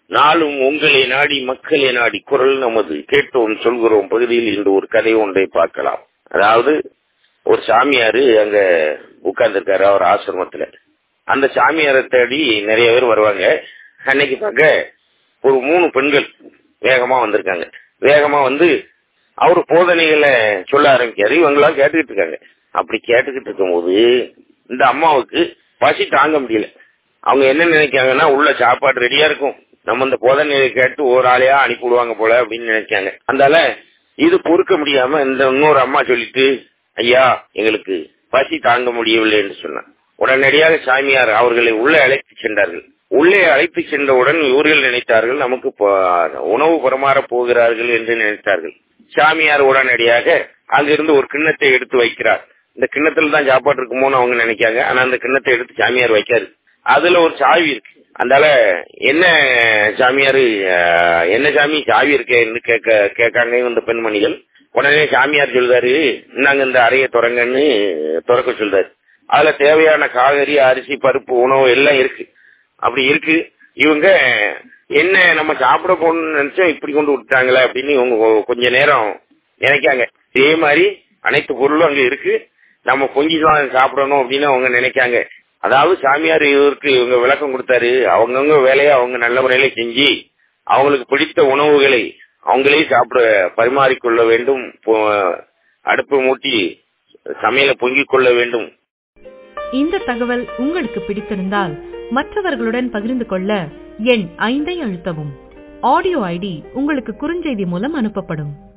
நாளும் உங்களை நாடி மக்களை நாடி குரல் நமது கேட்டோம் சொல்கிறோம் பகுதியில் இன்று ஒரு கதை ஒன்றை பார்க்கலாம் அதாவது ஒரு சாமியாரு அங்க உட்கார்ந்துருக்காரு அவர் ஆசிரமத்துல அந்த சாமியாரை தேடி நிறைய பேர் வருவாங்க அன்னைக்கு பார்க்க ஒரு மூணு பெண்கள் வேகமா வந்திருக்காங்க வேகமா வந்து அவர் போதனைகளை சொல்ல ஆரம்பிக்காரு இவங்களாம் கேட்டுக்கிட்டு இருக்காங்க அப்படி கேட்டுக்கிட்டு இருக்கும்போது இந்த அம்மாவுக்கு பசி தாங்க முடியல அவங்க என்ன நினைக்காங்கன்னா உள்ள சாப்பாடு ரெடியா இருக்கும் நம்ம இந்த போதனையை கேட்டு ஒரு ஆளையா அனுப்பி விடுவாங்க போல அப்படின்னு நினைக்காங்க அதனால இது பொறுக்க முடியாம இந்த இன்னொரு அம்மா சொல்லிட்டு ஐயா எங்களுக்கு பசி தாங்க முடியவில்லை என்று சொன்னார் உடனடியாக சாமியார் அவர்களை உள்ளே அழைத்து சென்றார்கள் உள்ளே அழைத்து சென்றவுடன் இவர்கள் நினைத்தார்கள் நமக்கு உணவு பரமாறப் போகிறார்கள் என்று நினைத்தார்கள் சாமியார் உடனடியாக அங்கிருந்து ஒரு கிண்ணத்தை எடுத்து வைக்கிறார் இந்த கிண்ணத்துல தான் சாப்பாடு இருக்குமோன்னு அவங்க நினைக்காங்க ஆனா அந்த கிண்ணத்தை எடுத்து சாமியார் வைக்காரு அதுல ஒரு சாவி இருக்கு அதனால என்ன சாமியாரு என்ன சாமி சாவி இருக்கேன்னு கேட்க கேட்காங்க இந்த பெண்மணிகள் உடனே சாமியார் சொல்றாரு நாங்க இந்த அறைய திறங்கன்னு திறக்க சொல்றாரு அதுல தேவையான காய்கறி அரிசி பருப்பு உணவு எல்லாம் இருக்கு அப்படி இருக்கு இவங்க என்ன நம்ம சாப்பிட போகணும்னு நினைச்சோம் இப்படி கொண்டு விட்டாங்களே அப்படின்னு இவங்க கொஞ்ச நேரம் நினைக்காங்க இதே மாதிரி அனைத்து பொருளும் அங்க இருக்கு நம்ம கொஞ்சம் சாப்பிடணும் அப்படின்னு அவங்க நினைக்காங்க அதாவது சாமியார் இவருக்கு இவங்க விளக்கம் கொடுத்தாரு அவங்கவுங்க வேலையை அவங்க நல்ல முறையில செஞ்சு அவங்களுக்கு பிடித்த உணவுகளை அவங்களே சாப்பிட பரிமாறிக்கொள்ள வேண்டும் அடுப்பு மூட்டி சமையலை பொங்கிக் கொள்ள வேண்டும் இந்த தகவல் உங்களுக்கு பிடித்திருந்தால் மற்றவர்களுடன் பகிர்ந்து கொள்ள எண் ஐந்தை அழுத்தவும் ஆடியோ ஐடி உங்களுக்கு குறுஞ்செய்தி மூலம் அனுப்பப்படும்